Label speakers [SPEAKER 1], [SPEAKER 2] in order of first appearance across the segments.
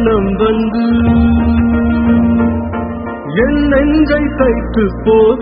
[SPEAKER 1] எண்ணம் வந்து என் நெஞ்சை தைத்து போக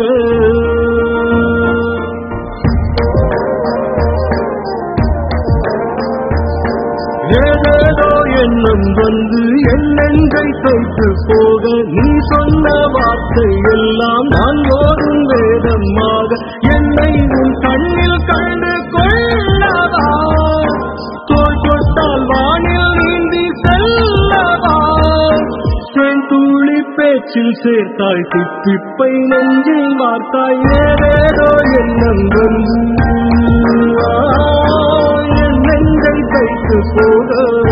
[SPEAKER 1] ஏதேதோ எண்ணம் வந்து என் நெஞ்சை தைத்து போக நீ சொன்ன வார்த்தை எல்லாம் நான் ஓடும் வேதமாக என்னை உன் கண்ணில் கண்டு கொள்ளவா தோல் தொட்டால் வானில் நீந்தி செல்லவா செந்தூளி பேச்சில் சேர்த்தாய் தித்திப்பை நெஞ்சில் வார்த்தாய் ஏதேதோ எண்ணம் வந்து ஆ, என் நெஞ்சை தைத்து போக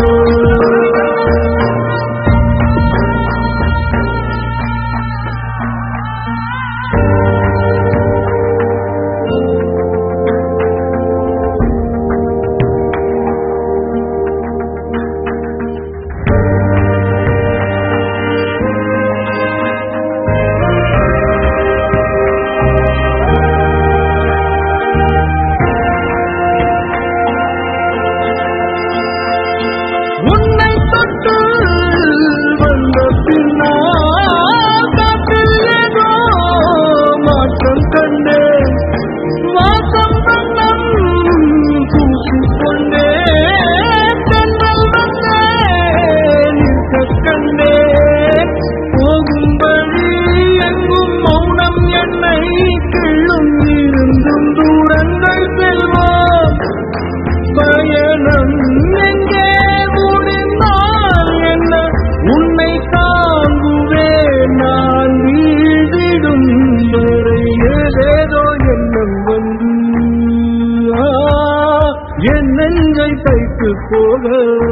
[SPEAKER 1] உன்னை தொட்டு வந்த பின்னால் காற்றில் ஏதோ மாற்றம் கண்டேன் வாசம் வண்ணம் பூசிக்கொண்டே தென்றல் வந்தே நிற்கக் கண்டேன் போகும் வழி எங்கும் மௌனம் என்னை கிள்ளும் இருந்தும் தூரங்கள் செல்வோம் பயணம் எங்கே முடிந்தால் என்ன உன்னை தாங்குவேன் நான் வீழ்ந்திடும் வரை ஏதேதோ எண்ணம் வந்து ஆ, என் நெஞ்சை தைத்து போக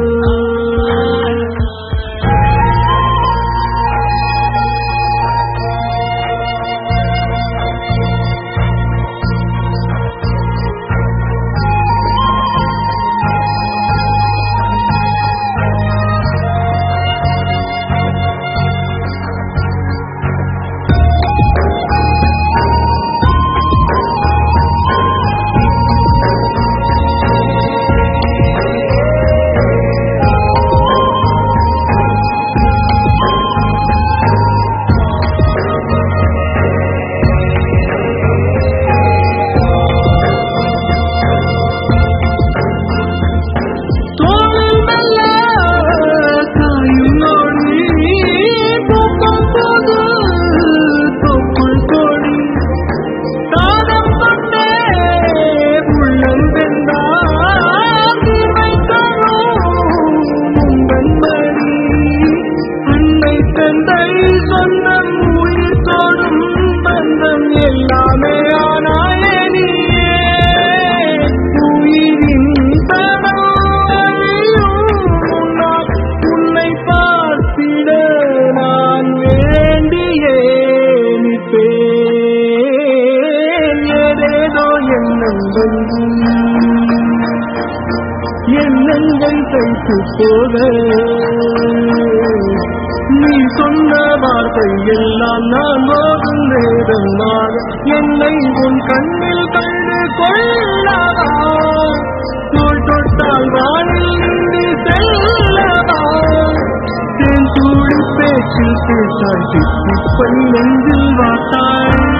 [SPEAKER 1] தோளில் மெல்ல காயும் நொடி பூக்கும் போது தொப்புள் கொடி தாகம் கொண்டே உள்ளம் வெந்தார் தீமை தரும் உங்கள் மணி அன்னை தந்தை சொந்தம் உயிர் தோடும் பந்தம் எல்லாமே ஆனாயே நீயே உயிரின் தடம் அழியும் முன்னால் உன்னை பார்த்திட நான் வேண்டியே நிற்பேன் ஏதேதோ எண்ணம் வந்து எண்ணங்கள் தைத்து போக நீ சொன்ன வார்த்தை எல்லாம் நான் போகும் நேரமாக என்னை உன் கண்ணில் கண்டு கொள்ளவா தோல் தொட்டால் வானில் நின்று செல்லவா தேன் தூள் பேச்சில் பேசாய் சிப்பை நெஞ்சில் வாத்தாய்